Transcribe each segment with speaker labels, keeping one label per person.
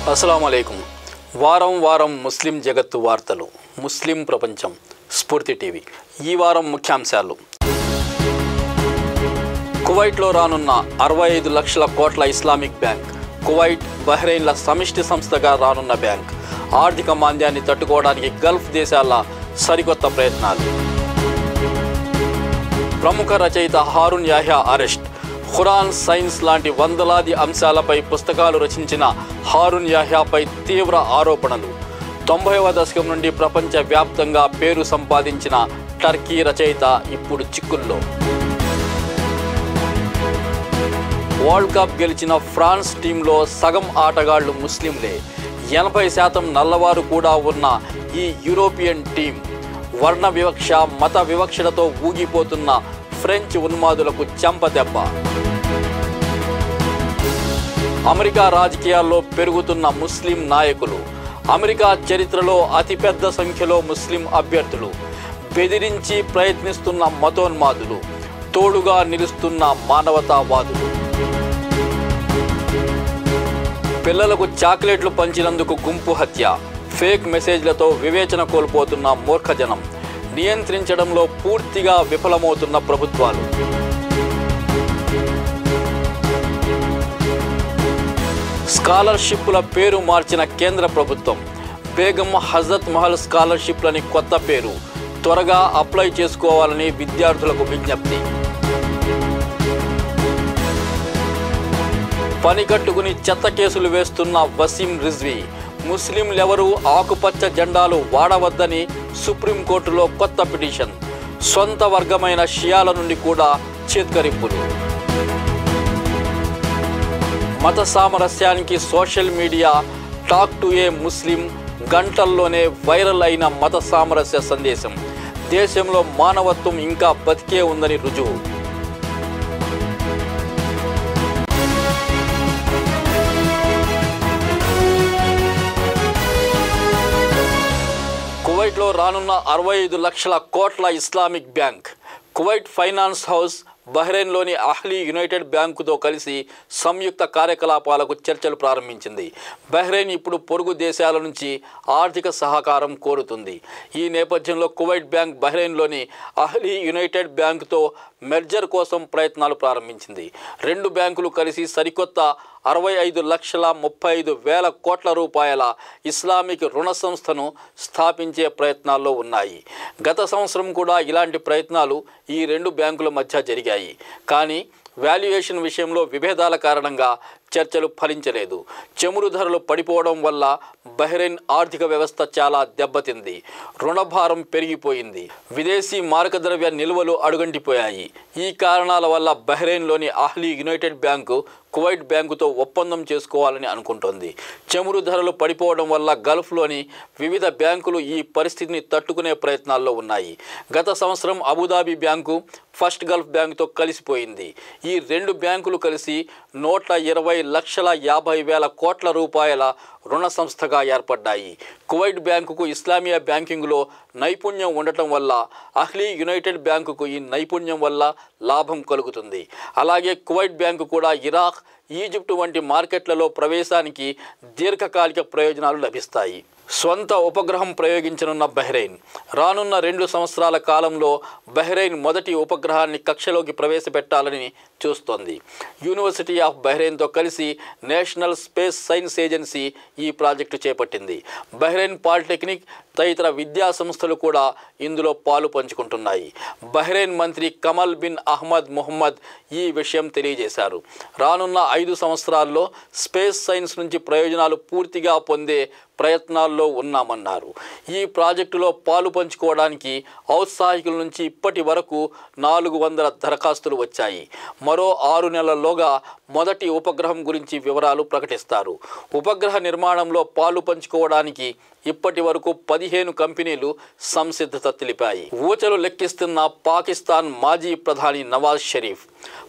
Speaker 1: అస్సలం అయికం వారం వారం ముస్లిం జగత్తు వార్తలు ముస్లిం ప్రపంచం స్ఫూర్తి టీవీ ఈ వారం ముఖ్యాంశాలు కువైట్లో రానున్న అరవై ఐదు లక్షల కోట్ల ఇస్లామిక్ బ్యాంక్ కువైట్ బహ్రెయిన్ల సమిష్టి సంస్థగా రానున్న బ్యాంక్ ఆర్థిక మాంద్యాన్ని తట్టుకోవడానికి గల్ఫ్ దేశాల సరికొత్త ప్రయత్నాలు ప్రముఖ రచయిత Harun Yahya arrest Quran science లాంటి వందలాది అంశాలపై పుస్తకాలు రచించిన హారూన్ యాహ్యాపై తీవ్ర ఆరోపణలు తొంభైవ దశకం నుండి ప్రపంచ వ్యాప్తంగా పేరు సంపాదించిన టర్కీ రచయిత ఇప్పుడు చిక్కుల్లో వరల్డ్ కప్ గెలిచిన ఫ్రాన్స్ టీంలో సగం ఆటగాళ్లు ముస్లింలే ఎనభై శాతం నల్లవారు కూడా ఉన్న ఈ యూరోపియన్ టీం వర్ణ వివక్ష మత వివక్షలతో ఊగిపోతున్న ఫ్రెంచ్ ఉన్మాదులకు చెంపదెబ్బ అమెరికా రాజకీయాల్లో పెరుగుతున్న ముస్లిం నాయకులు అమెరికా చరిత్రలో అతిపెద్ద సంఖ్యలో ముస్లిం అభ్యర్థులు బెదిరించి ప్రయత్నిస్తున్న మతోన్మాదులు తోడుగా నిలుస్తున్న మానవతావాదులు పిల్లలకు చాక్లెట్లు పంచినందుకు గుంపు హత్య ఫేక్ మెసేజ్లతో వివేచన కోల్పోతున్న మూర్ఖజనం నియంత్రించడంలో పూర్తిగా విఫలమవుతున్న ప్రభుత్వాలు స్కాలర్షిప్ల పేరు మార్చిన కేంద్ర ప్రభుత్వం బేగం హజరత్ మహల్ స్కాలర్షిప్లని కొత్త పేరు త్వరగా అప్లై చేసుకోవాలని విద్యార్థులకు విజ్ఞప్తి పని కట్టుకుని చెత్త కేసులు వేస్తున్న వసీం రిజ్వీ ముస్లింలెవరూ ఆకుపచ్చ జెండాలు వాడవద్దని సుప్రీంకోర్టులో కొత్త పిటిషన్ సొంత వర్గమైన షియాల నుండి కూడా చేత్కరింపులు మత సామరస్యానికి social media talk to a Muslim గంటల్లోనే వైరల్ అయిన మత సామరస్య సందేశం దేశంలో మానవత్వం ఇంకా బతికే ఉందని రుజువు కువైట్లో రానున్న అరవై ఐదు లక్షల కోట్ల Islamic bank Kuwait finance house బహ్రెయిన్లోని అహ్లీ యునైటెడ్ బ్యాంకుతో కలిసి సంయుక్త కార్యకలాపాలకు చర్చలు ప్రారంభించింది బహ్రెయిన్ ఇప్పుడు పొరుగు దేశాల నుంచి ఆర్థిక సహకారం కోరుతుంది ఈ నేపథ్యంలో కువైట్ బ్యాంక్ బహ్రెయిన్లోని అహ్లీ యునైటెడ్ బ్యాంకుతో మెర్జర్ కోసం ప్రయత్నాలు ప్రారంభించింది రెండు బ్యాంకులు కలిసి సరికొత్త అరవై ఐదు లక్షల ముప్పై ఐదు వేల కోట్ల రూపాయల ఇస్లామిక్ రుణ సంస్థను స్థాపించే ప్రయత్నాల్లో ఉన్నాయి గత సంవత్సరం కూడా ఇలాంటి ప్రయత్నాలు ఈ రెండు బ్యాంకుల మధ్య జరిగాయి కానీ వాల్యుయేషన్ విషయంలో విభేదాల కారణంగా చర్చలు ఫలించలేదు చమురు ధరలు పడిపోవడం వల్ల బహ్రెయిన్ ఆర్థిక వ్యవస్థ చాలా దెబ్బతింది రుణభారం పెరిగిపోయింది విదేశీ మారకద్రవ్య నిల్వలు అడుగంటిపోయాయి ఈ కారణాల వల్ల బహ్రెయిన్లోని అహ్లీ యునైటెడ్ బ్యాంకు కువైట్ బ్యాంకుతో ఒప్పందం చేసుకోవాలని అనుకుంటోంది చమురు ధరలు పడిపోవడం వల్ల గల్ఫ్లోని వివిధ బ్యాంకులు ఈ పరిస్థితిని తట్టుకునే ప్రయత్నాల్లో ఉన్నాయి గత సంవత్సరం అబుదాబి బ్యాంకు ఫస్ట్ గల్ఫ్ బ్యాంకుతో కలిసిపోయింది ఈ రెండు బ్యాంకులు కలిసి నూట ఇరవై లక్షల యాభై వేల కోట్ల రూపాయల రుణ సంస్థగా ఏర్పడ్డాయి కువైట్ బ్యాంకుకు ఇస్లామియా బ్యాంకింగ్లో నైపుణ్యం ఉండటం వల్ల అహ్లీ యునైటెడ్ బ్యాంకుకు ఈ నైపుణ్యం వల్ల లాభం కలుగుతుంది అలాగే కువైట్ బ్యాంకు కూడా ఇరాక్ ఈజిప్ట్ వంటి మార్కెట్లలో ప్రవేశానికి దీర్ఘకాలిక ప్రయోజనాలు లభిస్తాయి స్వంత ఉపగ్రహం ప్రయోగించనున్న బహ్రెయిన్ రానున్న రెండు సంవత్సరాల కాలంలో బహ్రెయిన్ మొదటి ఉపగ్రహాన్ని కక్షలోకి ప్రవేశపెట్టాలని చూస్తోంది యూనివర్సిటీ ఆఫ్ బహ్రెయిన్తో కలిసి నేషనల్ స్పేస్ సైన్స్ ఏజెన్సీ ఈ ప్రాజెక్టు చేపట్టింది బహ్రెయిన్ పాలిటెక్నిక్ తదితర విద్యా సంస్థలు కూడా ఇందులో పాలు పంచుకుంటున్నాయి బహ్రెయిన్ మంత్రి కమల్ బిన్ అహ్మద్ మొహమ్మద్ ఈ విషయం తెలియజేశారు రానున్న ఐదు సంవత్సరాల్లో స్పేస్ సైన్స్ నుంచి ప్రయోజనాలు పూర్తిగా పొందే ప్రయత్నాల్లో ఉన్నామన్నారు ఈ ప్రాజెక్టులో పాలు పంచుకోవడానికి ఔత్సాహికుల నుంచి ఇప్పటి వరకు నాలుగు వందల దరఖాస్తులు వచ్చాయి మరో ఆరు నెలల్లోగా మొదటి ఉపగ్రహం గురించి వివరాలు ప్రకటిస్తారు ఉపగ్రహ నిర్మాణంలో పాలు పంచుకోవడానికి ఇప్పటి వరకు పదిహేను కంపెనీలు సంసిద్ధత తెలిపాయి ఊచలు లెక్కిస్తున్న పాకిస్తాన్ మాజీ ప్రధాని నవాజ్ షరీఫ్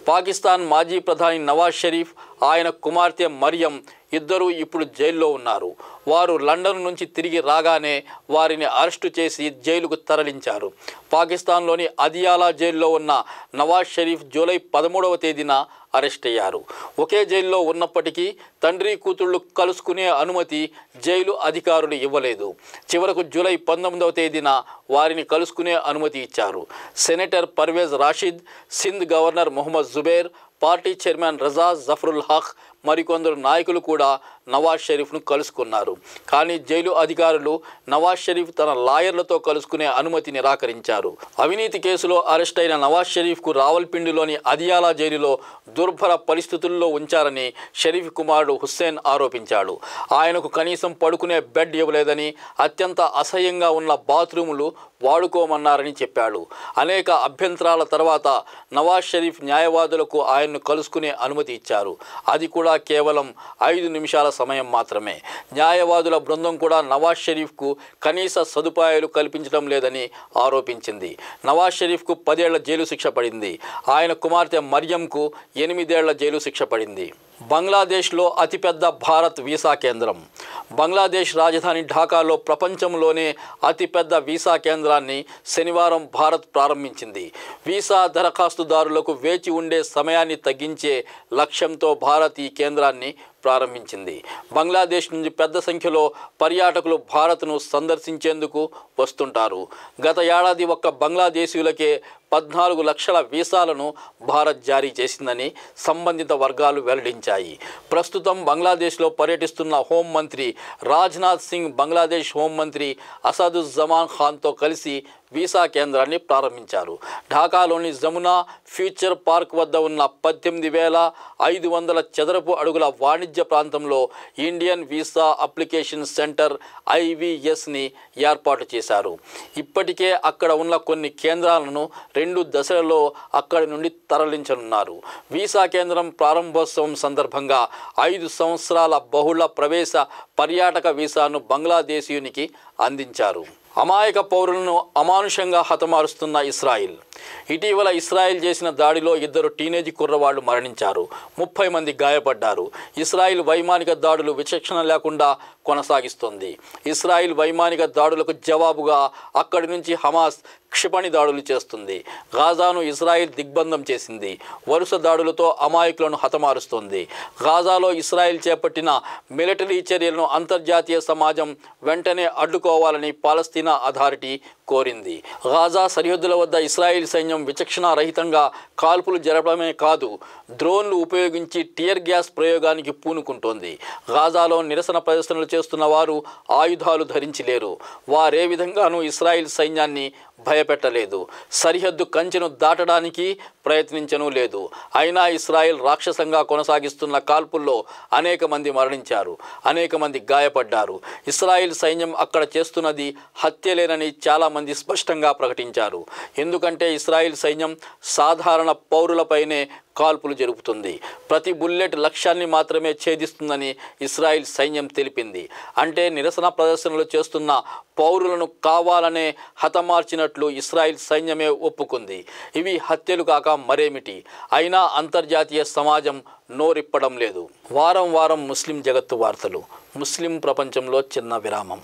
Speaker 1: పాకిస్తాన్ మాజీ ప్రధాని నవాజ్ షరీఫ్ ఆయన కుమార్తె మరియం ఇద్దరూ ఇప్పుడు జైల్లో ఉన్నారు వారు లండన్ నుంచి తిరిగి రాగానే వారిని అరెస్టు చేసి జైలుకు తరలించారు పాకిస్తాన్లోని అదియాలా జైల్లో ఉన్న నవాజ్ షరీఫ్ జూలై పదమూడవ తేదీన అరెస్ట్ అయ్యారు ఒకే జైల్లో ఉన్నప్పటికీ తండ్రి కూతుళ్ళు కలుసుకునే అనుమతి జైలు అధికారులు ఇవ్వలేదు చివరకు జూలై పంతొమ్మిదవ తేదీన వారిని కలుసుకునే అనుమతి ఇచ్చారు senator Parvez Rashid Sindh governor Mohammad Zubair party chairman Raza Zafarul Haq మరికొందరు నాయకులు కూడా నవాజ్ షరీఫ్ను కలుసుకున్నారు కానీ జైలు అధికారులు నవాజ్ షరీఫ్ తన లాయర్లతో కలుసుకునే అనుమతి నిరాకరించారు అవినీతి కేసులో అరెస్ట్ అయిన నవాజ్ షరీఫ్కు రావల్పిండిలోని అదియాలా జైలులో దుర్భర పరిస్థితుల్లో ఉంచారని షరీఫ్ కుమారుడు హుస్సేన్ ఆరోపించాడు ఆయనకు కనీసం పడుకునే బెడ్ ఇవ్వలేదని అత్యంత అసహ్యంగా ఉన్న బాత్రూములు వాడుకోమన్నారని చెప్పాడు అనేక అభ్యంతరాల తర్వాత నవాజ్ షరీఫ్ న్యాయవాదులకు ఆయన్ను కలుసుకునే అనుమతి ఇచ్చారు అది కూడా కేవలం ఐదు నిమిషాల సమయం మాత్రమే న్యాయవాదుల బృందం కూడా నవాజ్ షరీఫ్కు కనీస సదుపాయాలు కల్పించడం లేదని ఆరోపించింది నవాజ్ షరీఫ్కు పదేళ్ల జైలు శిక్ష పడింది ఆయన కుమార్తె మరియంకు ఎనిమిదేళ్ల జైలు శిక్ష పడింది బంగ్లాదేశ్లో అతిపెద్ద భారత్ వీసా కేంద్రం బంగ్లాదేశ్ రాజధాని ఢాకాలో ప్రపంచంలోనే అతిపెద్ద వీసా కేంద్రాన్ని శనివారం భారత్ ప్రారంభించింది వీసా దరఖాస్తుదారులకు వేచి ఉండే సమయాన్ని తగ్గించే లక్ష్యంతో భారత్ ఈ కేంద్రాన్ని ప్రారంభించింది బంగ్లాదేశ్ నుంచి పెద్ద సంఖ్యలో పర్యాటకులు భారత్ను సందర్శించేందుకు వస్తుంటారు గత ఏడాది ఒక్క బంగ్లాదేశీయులకే పద్నాలుగు లక్షల వీసాలను భారత్ జారీ చేసిందని సంబంధిత వర్గాలు వెల్లడించాయి ప్రస్తుతం బంగ్లాదేశ్లో పర్యటిస్తున్న హోంమంత్రి రాజ్నాథ్ సింగ్ బంగ్లాదేశ్ హోంమంత్రి అసదుజ్జమాన్ ఖాన్తో కలిసి వీసా కేంద్రాన్ని ప్రారంభించారు ఢాకాలోని జమునా ఫ్యూచర్ పార్క్ వద్ద ఉన్న పద్దెనిమిది వేల ఐదు వందల చదరపు అడుగుల వాణిజ్య ప్రాంతంలో ఇండియన్ వీసా అప్లికేషన్ సెంటర్ ఐవిఎస్ని ఏర్పాటు చేశారు ఇప్పటికే అక్కడ ఉన్న కొన్ని కేంద్రాలను రెండు దశలలో అక్కడి నుండి తరలించనున్నారు వీసా కేంద్రం ప్రారంభోత్సవం సందర్భంగా ఐదు సంవత్సరాల బహుళ ప్రవేశ పర్యాటక వీసాను బంగ్లాదేశీయునికి అందించారు అమాయక పౌరులను అమానుషంగా హతమారుస్తున్న ఇస్రాయిల్ ఇటీవల ఇస్రాయిల్ చేసిన దాడిలో ఇద్దరు టీనేజ్ కుర్రవాళ్లు మరణించారు ముప్పై మంది గాయపడ్డారు ఇస్రాయిల్ వైమానిక దాడులు విచక్షణ లేకుండా కొనసాగిస్తోంది ఇస్రాయిల్ వైమానిక దాడులకు జవాబుగా అక్కడి నుంచి హమాస్ క్షిపణి దాడులు చేస్తుంది గాజాను ఇజ్రాయిల్ దిగ్బంధం చేసింది వరుస దాడులతో అమాయకులను హతమారుస్తోంది గాజాలో ఇస్రాయిల్ చేపట్టిన మిలిటరీ చర్యలను అంతర్జాతీయ సమాజం వెంటనే అడ్డుకోవాలని పాలస్తీనా అథారిటీ కోరింది గాజా సరిహద్దుల వద్ద ఇస్రాయిల్ సైన్యం విచక్షణారహితంగా కాల్పులు జరపడమే కాదు డ్రోన్లు ఉపయోగించి టియర్ గ్యాస్ ప్రయోగానికి పూనుకుంటోంది గాజాలో నిరసన ప్రదర్శనలు చేస్తున్న వారు ఆయుధాలు ధరించి లేరు వారే విధంగానూ ఇస్రాయిల్ సైన్యాన్ని భయపెట్టలేదు సరిహద్దు కంచెను దాటడానికి ప్రయత్నించను లేదు అయినా ఇస్రాయిల్ రాక్షసంగా కొనసాగిస్తున్న కాల్పుల్లో అనేక మంది మరణించారు అనేక మంది గాయపడ్డారు ఇస్రాయిల్ సైన్యం అక్కడ చేస్తున్నది హత్యలేనని చాలామంది స్పష్టంగా ప్రకటించారు ఎందుకంటే ఇస్రాయిల్ సైన్యం సాధారణ పౌరులపైనే కాల్పులు జరుపుతుంది ప్రతి బుల్లెట్ లక్ష్యాన్ని మాత్రమే ఛేదిస్తుందని ఇస్రాయిల్ సైన్యం తెలిపింది అంటే నిరసన ప్రదర్శనలు చేస్తున్న పౌరులను కావాలనే హతమార్చినట్లు ఇస్రాయిల్ సైన్యమే ఒప్పుకుంది ఇవి హత్యలు కాక మరేమిటి అయినా అంతర్జాతీయ సమాజం నోరిప్పడం లేదు వారం వారం ముస్లిం జగత్తు వార్తలు ముస్లిం ప్రపంచంలో చిన్న విరామం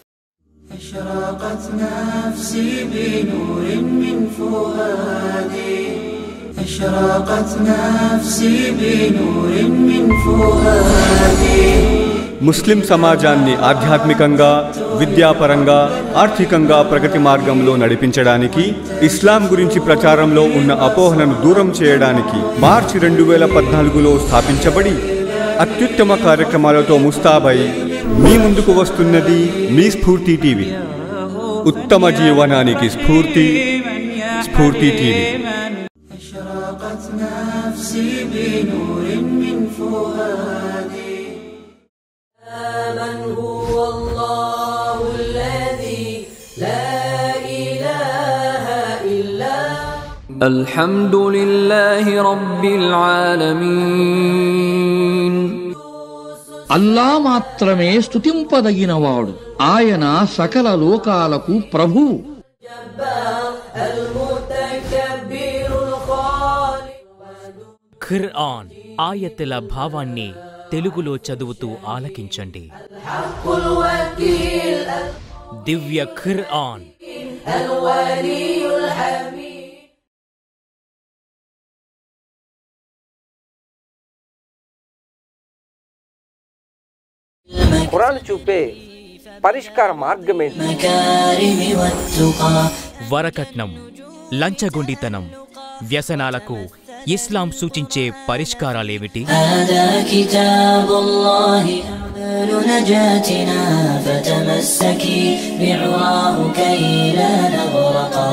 Speaker 2: أشرقت نفسي بنور من فؤادي أشرقت نفسي بنور من فؤادي
Speaker 3: ముస్లిం సమాజాన్ని ఆధ్యాత్మికంగా విద్యాపరంగా ఆర్థికంగా ప్రగతి మార్గంలో నడిపించడానికి ఇస్లాం గురించి ప్రచారంలో ఉన్న అపోహలను దూరం చేయడానికి మార్చి రెండు వేల పద్నాలుగులో స్థాపించబడి అత్యుత్తమ కార్యక్రమాలతో ముస్తాబై మీ ముందుకు వస్తున్నది మీ స్ఫూర్తి టీవీ ఉత్తమ జీవనానికి స్ఫూర్తి స్ఫూర్తి టీవీ
Speaker 2: أشرقت نفسي بنور من فؤادي
Speaker 4: من هو الله الذي لا إله إلا
Speaker 5: الحمد لله رب العالمين
Speaker 6: అల్లా మాత్రమే స్తుతింపదగినవాడు ఆయన సకల లోకాలకు ప్రభువు
Speaker 4: المتكبر الخالق
Speaker 7: ఖిర్ ఆన్ ఆయతుల భావాన్ని తెలుగులో చదువుతూ ఆలకించండి
Speaker 4: الوكيل
Speaker 7: దివ్య ఖిర్ ఆన్
Speaker 4: الولي الحميد
Speaker 8: ఖురాన్ చూపే పరిష్కార మార్గం ఏంటి
Speaker 2: المكارم والتقى
Speaker 7: వరకట్నం లంచగొండితనం వ్యసనాలకు ఇస్లాం సూచించే పరిష్కారాలేమిటి
Speaker 2: هذا كتاب الله أعمال نجاتنا فتمسكي بعراه كي لا نغرقا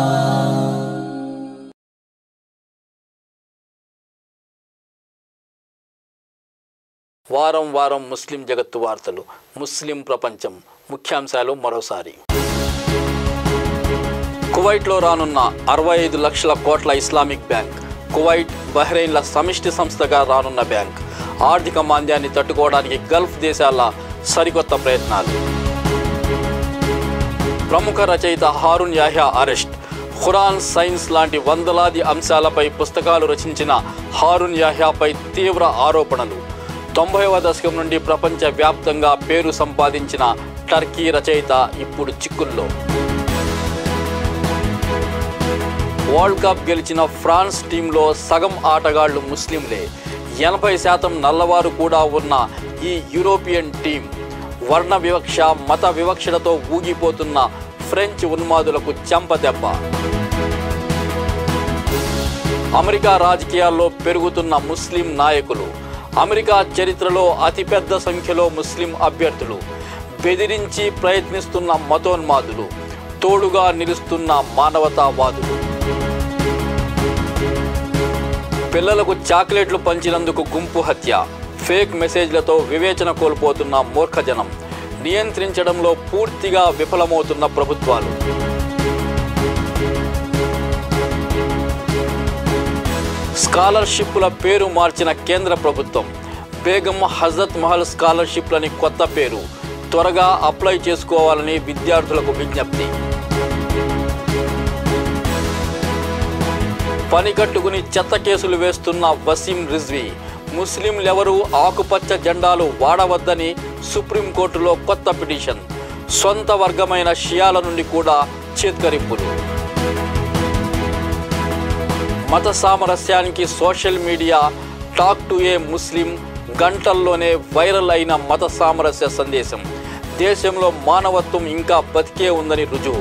Speaker 1: వారం వారం ముస్లిం జగత్తు వార్తలు ముస్లిం ప్రపంచం ముఖ్యాంశాలు మరోసారి కువైట్లో రానున్న అరవై ఐదు లక్షల కోట్ల ఇస్లామిక్ బ్యాంక్ కువైట్ బహ్రెయిన్ల సమిష్టి సంస్థగా రానున్న బ్యాంక్ ఆర్థిక మాంద్యాన్ని తట్టుకోవడానికి గల్ఫ్ దేశాల సరికొత్త ప్రయత్నాలు ప్రముఖ రచయిత Harun Yahya arrest Quran science లాంటి వందలాది అంశాలపై పుస్తకాలు రచించిన హారున్ యాహ్యాపై తీవ్ర ఆరోపణలు తొంభైవ దశకం నుండి ప్రపంచ వ్యాప్తంగా పేరు సంపాదించిన టర్కీ రచయిత ఇప్పుడు చిక్కుల్లో వరల్డ్ కప్ గెలిచిన ఫ్రాన్స్ టీంలో సగం ఆటగాళ్లు ముస్లింలే ఎనభై శాతం నల్లవారు కూడా ఉన్న ఈ యూరోపియన్ టీం వర్ణ వివక్ష మత వివక్షలతో ఊగిపోతున్న ఫ్రెంచ్ ఉన్మాదులకు చెంపదెబ్బ అమెరికా రాజకీయాల్లో పెరుగుతున్న ముస్లిం నాయకులు అమెరికా చరిత్రలో అతిపెద్ద సంఖ్యలో ముస్లిం అభ్యర్థులు బెదిరించి ప్రయత్నిస్తున్న మతోన్మాదులు తోడుగా నిలుస్తున్న మానవతావాదులు పిల్లలకు చాక్లెట్లు పంచినందుకు గుంపు హత్య ఫేక్ మెసేజ్లతో వివేచన కోల్పోతున్న మూర్ఖజనం నియంత్రించడంలో పూర్తిగా విఫలమవుతున్న ప్రభుత్వాలు స్కాలర్షిప్ల పేరు మార్చిన కేంద్ర ప్రభుత్వం బేగం హజరత్ మహల్ స్కాలర్షిప్లని కొత్త పేరు త్వరగా అప్లై చేసుకోవాలని విద్యార్థులకు విజ్ఞప్తి పని కట్టుకుని చెత్త కేసులు వేస్తున్న వసీం రిజ్వీ ముస్లింలెవరూ ఆకుపచ్చ జెండాలు వాడవద్దని సుప్రీంకోర్టులో కొత్త పిటిషన్ సొంత వర్గమైన షియాల నుండి కూడా చేత్కరింపులు మత సామరస్యానికి social media talk to a Muslim గంటల్లోనే వైరల్ అయిన మత సామరస్య సందేశం దేశంలో మానవత్వం ఇంకా బతికే ఉందని రుజువు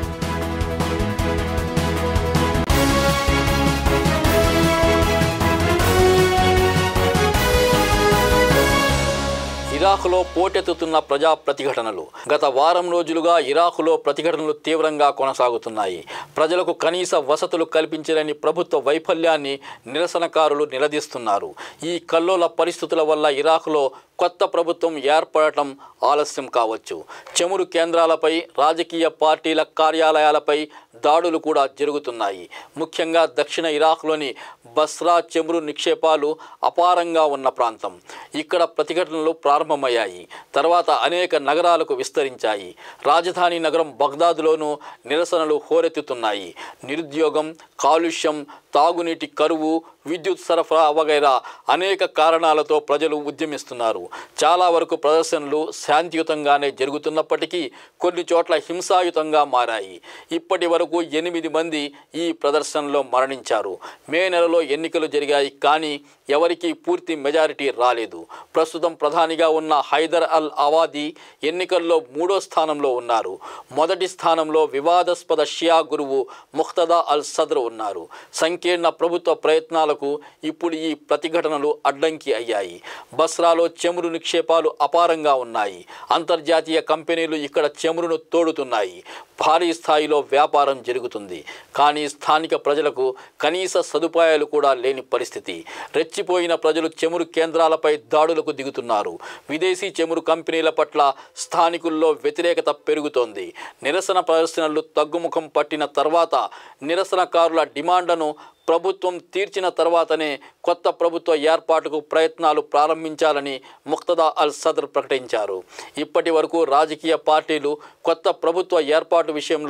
Speaker 1: ఇరాక్లో పోటెత్తుతున్న ప్రజా ప్రతిఘటనలు గత వారం రోజులుగా ఇరాకులో ప్రతిఘటనలు తీవ్రంగా కొనసాగుతున్నాయి ప్రజలకు కనీస వసతులు కల్పించలేని ప్రభుత్వ వైఫల్యాన్ని నిరసనకారులు నిలదీస్తున్నారు ఈ కల్లోల పరిస్థితుల వల్ల ఇరాకులో కొత్త ప్రభుత్వం ఏర్పడటం ఆలస్యం కావచ్చు చమురు కేంద్రాలపై రాజకీయ పార్టీల కార్యాలయాలపై దాడులు కూడా జరుగుతున్నాయి ముఖ్యంగా దక్షిణ ఇరాక్లోని బస్రా చమురు నిక్షేపాలు అపారంగా ఉన్న ప్రాంతం ఇక్కడ ప్రతిఘటనలు ప్రారంభమయ్యాయి తర్వాత అనేక నగరాలకు విస్తరించాయి రాజధాని నగరం బగ్దాద్లోనూ నిరసనలు హోరెత్తుతున్నాయి నిరుద్యోగం కాలుష్యం తాగునీటి కరువు విద్యుత్ సరఫరా వగైరా అనేక కారణాలతో ప్రజలు ఉద్యమిస్తున్నారు చాలా వరకు ప్రదర్శనలు శాంతియుతంగానే జరుగుతున్నప్పటికీ కొన్ని చోట్ల హింసాయుతంగా మారాయి ఇప్పటి వరకు ఎనిమిది మంది ఈ ప్రదర్శనలో మరణించారు మే నెలలో ఎన్నికలు జరిగాయి కానీ ఎవరికీ పూర్తి మెజారిటీ రాలేదు ప్రస్తుతం ప్రధానిగా ఉన్న హైదర్ అల్ అవాది ఎన్నికల్లో మూడో స్థానంలో ఉన్నారు మొదటి స్థానంలో వివాదాస్పద షియా గురువు ముఖ్తదా అల్ సద్ర్ ఉన్నారు సంకీర్ణ ప్రభుత్వ ప్రయత్నాలకు ఇప్పుడు ఈ ప్రతిఘటనలు అడ్డంకి అయ్యాయి బస్రాలో చమురు నిక్షేపాలు అపారంగా ఉన్నాయి అంతర్జాతీయ కంపెనీలు ఇక్కడ చమురును తోడుతున్నాయి భారీ స్థాయిలో వ్యాపారం జరుగుతుంది కానీ స్థానిక ప్రజలకు కనీస సదుపాయాలు కూడా లేని పరిస్థితి రెచ్చిపోయిన ప్రజలు చమురు కేంద్రాలపై దాడులకు దిగుతున్నారు విదేశీ చమురు కంపెనీల పట్ల స్థానికుల్లో వ్యతిరేకత పెరుగుతోంది నిరసన ప్రదర్శనలు తగ్గుముఖం పట్టిన తర్వాత నిరసనకారుల డిమాండ్లను ప్రభుత్వం తీర్చిన తర్వాతనే కొత్త ప్రభుత్వ ఏర్పాటుకు ప్రయత్నాలు ప్రారంభించాలని ముక్తదా అల్ సదర్ ప్రకటించారు ఇప్పటి వరకు రాజకీయ పార్టీలు కొత్త ప్రభుత్వ ఏర్పాటు విషయంలో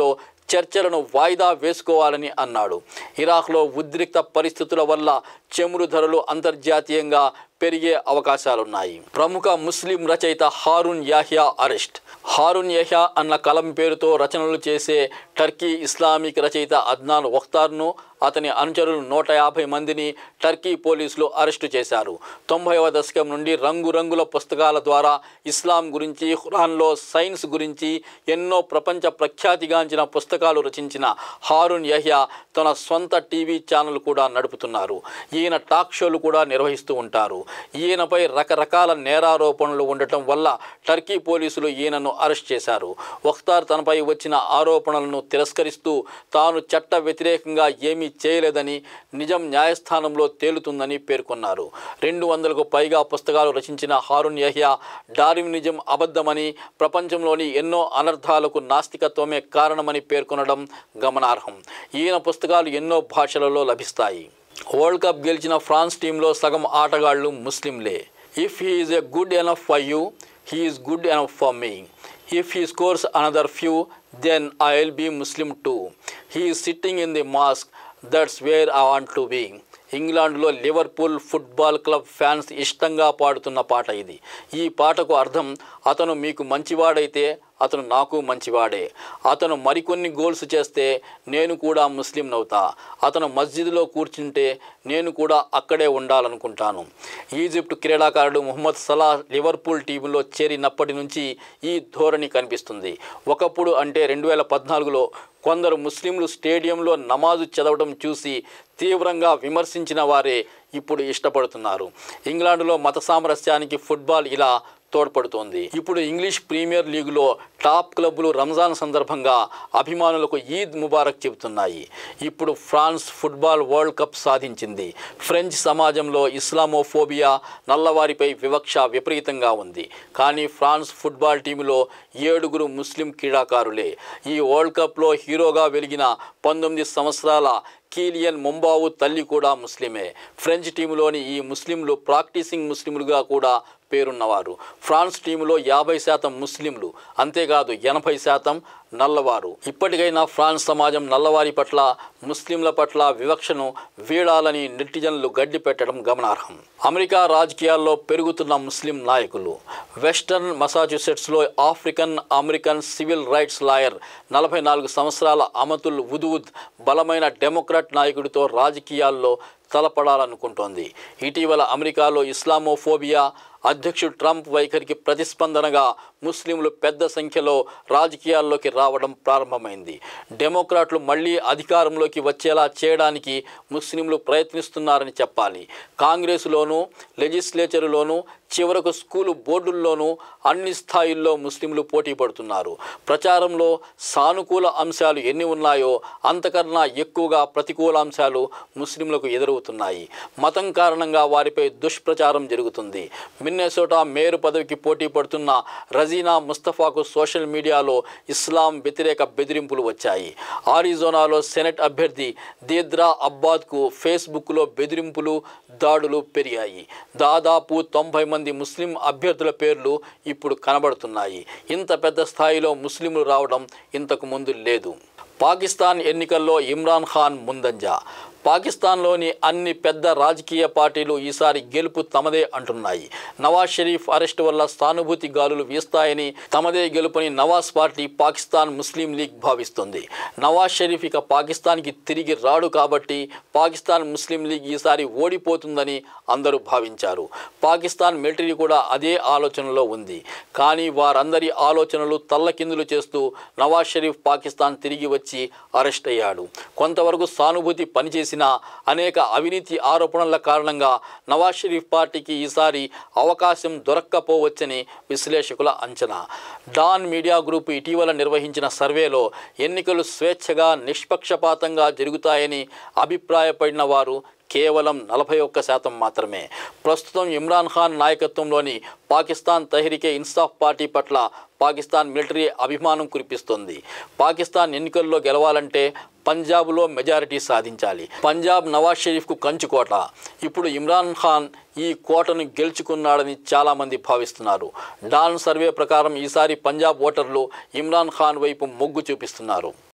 Speaker 1: చర్చలను వాయిదా వేసుకోవాలని అన్నాడు ఇరాక్లో ఉద్రిక్త పరిస్థితుల వల్ల చెమురు ధరలు అంతర్జాతీయంగా పెరిగే అవకాశాలున్నాయి ప్రముఖ ముస్లిం రచయిత Harun Yahya arrest Harun Yahya అన్న కలం పేరుతో రచనలు చేసే టర్కీ ఇస్లామిక్ రచయిత అద్నాన్ వఖ్తార్ను అతని అనుచరులు నూట యాభై మందిని టర్కీ పోలీసులు అరెస్టు చేశారు తొంభైవ దశకం నుండి రంగురంగుల పుస్తకాల ద్వారా ఇస్లాం గురించి ఖురాన్లో సైన్స్ గురించి ఎన్నో ప్రపంచ ప్రఖ్యాతిగాంచిన పుస్తకాలు రచించిన హారూన్ యహ్యా తన సొంత టీవీ ఛానల్ కూడా నడుపుతున్నారు ఈయన టాక్ షోలు కూడా నిర్వహిస్తూ ఉంటారు ఈయనపై రకరకాల నేరారోపణలు ఉండటం వల్ల టర్కీ పోలీసులు ఈయనను అరెస్ట్ చేశారు వఖ్తార్ తనపై వచ్చిన ఆరోపణలను తిరస్కరిస్తూ తాను చట్ట వ్యతిరేకంగా ఏమీ చేయలేదని నిజం న్యాయస్థానంలో తేలుతుందని పేర్కొన్నారు రెండు వందలకు పైగా పుస్తకాలు రచించిన హారూన్ యహ్యా డార్వినిజం అబద్ధమని ప్రపంచంలోని ఎన్నో అనర్థాలకు నాస్తికత్వమే కారణమని పేర్కొనడం గమనార్హం ఈయన పుస్తకాలు ఎన్నో భాషలలో లభిస్తాయి వరల్డ్ కప్ గెలిచిన ఫ్రాన్స్ టీంలో సగం ఆటగాళ్లు ముస్లింలే if he is a good enough for you he is good enough for me if he scores another few then I will be Muslim too he is sitting in the mosque that's where I want to be ఇంగ్లాండ్లో Liverpool football club fans ఇష్టంగా పాడుతున్న పాట ఇది ఈ పాటకు అర్థం అతను మీకు మంచివాడైతే అతను నాకు మంచివాడే అతను మరికొన్ని గోల్స్ చేస్తే నేను కూడా ముస్లిం నవుతా అతను మస్జిద్లో కూర్చుంటే నేను కూడా అక్కడే ఉండాలనుకుంటాను ఈజిప్ట్ క్రీడాకారుడు ముహమ్మద్ సలా లివర్పూల్ టీంలో చేరినప్పటి నుంచి ఈ ధోరణి కనిపిస్తుంది ఒకప్పుడు అంటే రెండు వేల పద్నాలుగులో కొందరు ముస్లింలు స్టేడియంలో నమాజు చదవడం చూసి తీవ్రంగా విమర్శించిన వారే ఇప్పుడు ఇష్టపడుతున్నారు ఇంగ్లాండ్లో మత సామరస్యానికి ఫుట్బాల్ ఇలా తోడ్పడుతోంది ఇప్పుడు ఇంగ్లీష్ ప్రీమియర్ లీగులో టాప్ క్లబ్బులు రంజాన్ సందర్భంగా అభిమానులకు ఈద్ ముబారక్ చెబుతున్నాయి ఇప్పుడు ఫ్రాన్స్ ఫుట్బాల్ వరల్డ్ కప్ సాధించింది ఫ్రెంచ్ సమాజంలో ఇస్లామోఫోబియా నల్లవారిపై వివక్ష విపరీతంగా ఉంది కానీ ఫ్రాన్స్ ఫుట్బాల్ టీములో ఏడుగురు ముస్లిం క్రీడాకారులే ఈ వరల్డ్ కప్లో హీరోగా వెలిగిన పంతొమ్మిది సంవత్సరాల కీలియన్ ముంబావు తల్లి కూడా ముస్లిమే ఫ్రెంచ్ టీములోని ఈ ముస్లింలు ప్రాక్టీసింగ్ ముస్లింలుగా కూడా పేరున్నవారు ఫ్రాన్స్ టీములో యాభై శాతం ముస్లింలు అంతేకాదు ఎనభై శాతం నల్లవారు ఇప్పటికైనా ఫ్రాన్స్ సమాజం నల్లవారి పట్ల ముస్లింల పట్ల వివక్షను వీడాలని నెటిజన్లు గడ్డి పెట్టడం గమనార్హం అమెరికా రాజకీయాల్లో పెరుగుతున్న ముస్లిం నాయకులు వెస్టర్న్ మసాచ్యుసెట్స్లో African American civil rights lawyer నలభై నాలుగు సంవత్సరాల అమతుల్ ఉదూద్ బలమైన డెమోక్రాట్ నాయకుడితో రాజకీయాల్లో తలపడాలనుకుంటోంది ఇటీవల అమెరికాలో ఇస్లామోఫోబియా అధ్యక్షుడు ట్రంప్ వైఖరికి ప్రతిస్పందనగా ముస్లింలు పెద్ద సంఖ్యలో రాజకీయాల్లోకి రావడం ప్రారంభమైంది డెమోక్రాట్లు మళ్ళీ అధికారంలోకి వచ్చేలా చేయడానికి ముస్లింలు ప్రయత్నిస్తున్నారని చెప్పాలి కాంగ్రెస్లోనూ లెజిస్లేచర్లోనూ చివరకు స్కూలు బోర్డుల్లోనూ అన్ని స్థాయిల్లో ముస్లింలు పోటీ పడుతున్నారు ప్రచారంలో సానుకూల అంశాలు ఎన్ని ఉన్నాయో అంతకన్నా ఎక్కువగా ప్రతికూల అంశాలు ముస్లింలకు ఎదురవుతున్నాయి మతం కారణంగా వారిపై దుష్ప్రచారం జరుగుతుంది మిన్నెసోటా మేయర్ పదవికి పోటీ పడుతున్న రజీనా ముస్తఫాకు సోషల్ మీడియాలో ఇస్లాం వ్యతిరేక బెదిరింపులు వచ్చాయి ఆరిజోనాలో సెనెట్ అభ్యర్థి దీద్రా అబ్బాద్కు ఫేస్బుక్లో బెదిరింపులు దాడులు పెరిగాయి దాదాపు తొంభై మంది ముస్లిం అభ్యర్థుల పేర్లు ఇప్పుడు కనబడుతున్నాయి ఇంత పెద్ద స్థాయిలో ముస్లింలు రావడం ఇంతకు ముందు లేదు పాకిస్తాన్ ఎన్నికల్లో ఇమ్రాన్ ఖాన్ ముందంజ పాకిస్తాన్లోని అన్ని పెద్ద రాజకీయ పార్టీలు ఈసారి గెలుపు తమదే అంటున్నాయి నవాజ్ షరీఫ్ అరెస్ట్ వల్ల సానుభూతి గాలులు వీస్తాయని తమదే గెలుపుని Nawaz party Pakistan Muslim League భావిస్తుంది నవాజ్ షరీఫ్ ఇక పాకిస్తాన్కి తిరిగి రాడు కాబట్టి పాకిస్తాన్ ముస్లిం లీగ్ ఈసారి ఓడిపోతుందని అందరూ భావించారు పాకిస్తాన్ మిలిటరీ కూడా అదే ఆలోచనలో ఉంది కానీ వారందరి ఆలోచనలు తల్లకిందులు చేస్తూ నవాజ్ షరీఫ్ పాకిస్తాన్ తిరిగి వచ్చి అరెస్ట్ అయ్యాడు కొంతవరకు సానుభూతి పనిచేసిన అనేక అవినీతి ఆరోపణల కారణంగా నవాజ్ షరీఫ్ పార్టీకి ఈసారి అవకాశం దొరక్కపోవచ్చని విశ్లేషకుల అంచనా డాన్ మీడియా గ్రూప్ ఇటీవల నిర్వహించిన సర్వేలో ఎన్నికలు స్వేచ్ఛగా నిష్పక్షపాతంగా జరుగుతాయని అభిప్రాయపడిన వారు కేవలం నలభై ఒక్క శాతం మాత్రమే ప్రస్తుతం ఇమ్రాన్ ఖాన్ నాయకత్వంలోని పాకిస్తాన్ తహరికే ఇన్సాఫ్ పార్టీ పట్ల పాకిస్తాన్ మిలిటరీ అభిమానం కురిపిస్తుంది పాకిస్తాన్ ఎన్నికల్లో గెలవాలంటే పంజాబ్లో మెజారిటీ సాధించాలి పంజాబ్ నవాజ్ షరీఫ్కు కంచుకోట ఇప్పుడు ఇమ్రాన్ ఖాన్ ఈ కోటను గెలుచుకున్నాడని చాలామంది భావిస్తున్నారు డాన్ సర్వే ప్రకారం ఈసారి పంజాబ్ ఓటర్లు ఇమ్రాన్ ఖాన్ వైపు మొగ్గు చూపిస్తున్నారు